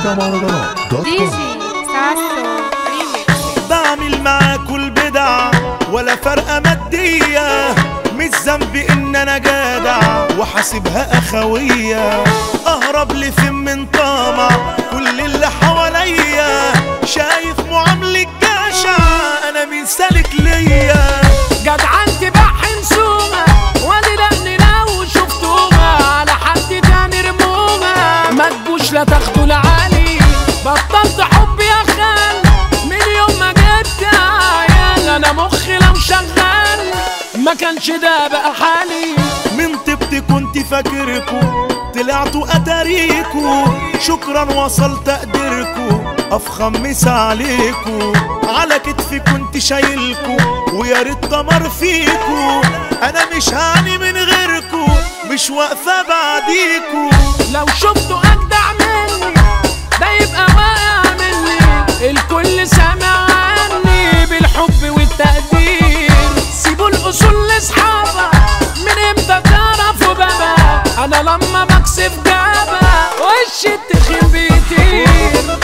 موقع مهرجانات دوت دي كوم جي ساسو ريميكس بعمل معاكوا البدع ولا فرقة مادية مش ذنبي ان انا جدع وحاسبها اخوية اهرب لي فين من طمع كل اللي حواليا شايف معاملة جشع انا مين سالك ليا جدعنت بحن سومة وادي لأني لو شفتوها على حد تاني رمومة ما تجوش لا تاخدوا العالي بطلت حب يا خال من يوم ما جبت عيال انا مخي لو شغال ما كانش ده بقى حالي من طبت كنت فاكركو طلعتوا اتاريكو شكرا وصل تقديركو افخم مسا عليكو على كتفي كنت شايلكو ويا ريت دمر فيكو انا مش هاني من غيركو مش واقفه بعديكو لو شفتوا اجدع مني ده يبقى واقع مني الكل سامع عني بالحب والتقدير سيبوا الاصول لاصحابها من امتى تعرفوا بابا انا لما بكسب جابا وش التخين بيطير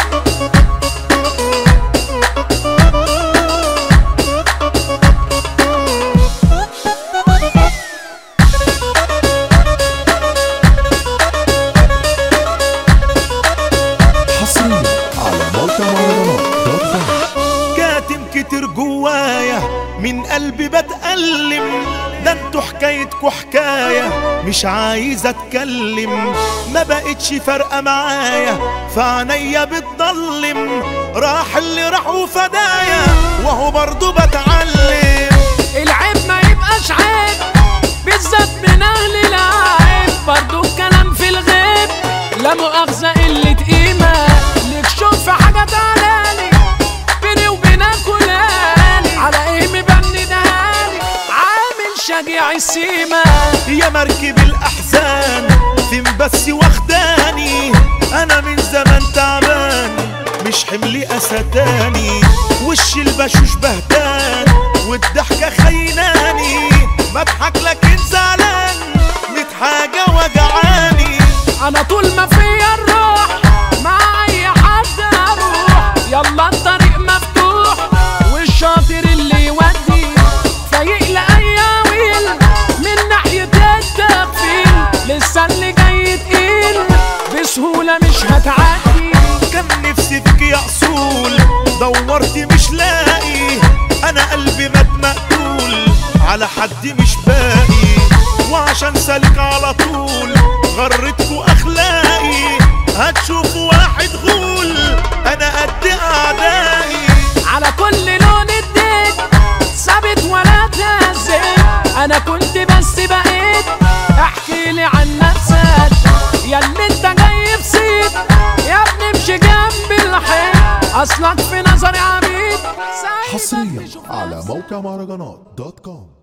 حصريا على موقع مهرجانات دوت كوم كاتم كتير جوايا من قلبي بتألم ده انتوا حكايتكوا حكاية مش عايز اتكلم ما بقتش فارقة معايا فعينيا بتضلم راح اللي راح وفدايا وهو برضه بتعلم العيب ما يبقاش عيب بالذات من اهل العيب برضو الكلام في الغيب لا مؤاخذة قلة قيمة ليك شوف في حاجة تعالالي بيني وبينك ولالي على ايه مبني دهالي عامل شجيع السيمة يا مركب الأحزان فين بس واخداني أنا من زمان تعبان مش حملي أسداني وش البشوش بهتان والضحكة خيناني بضحك لكن زعلان ميت حاجة وجعاني انا طول ما فيا الروح مع اي حد اروح يلا الطريق مفتوح والشاطر اللي يودي فايق لاي ويل من ناحية التغفيل لسه اللي جاي تقيل بسهولة مش هتعدي كان نفسي فيك يا اصول دورت مش لاقي انا قلبي مات مقتول على حد مش باقي وعشان سالك على طول غرتكوا اخلاقي هتشوفوا واحد غول انا قد اعدائي على كل لون اديت ثابت ولا تهزيت انا كنت بس بقيت احكي لي عن نفسك يا اللي انت جاي في صيت يا ابني امشي جنب الحيط اصلك في نظري عبيد سايبك حصريا تشوف على نفسك. موقع مهرجانات دوت كوم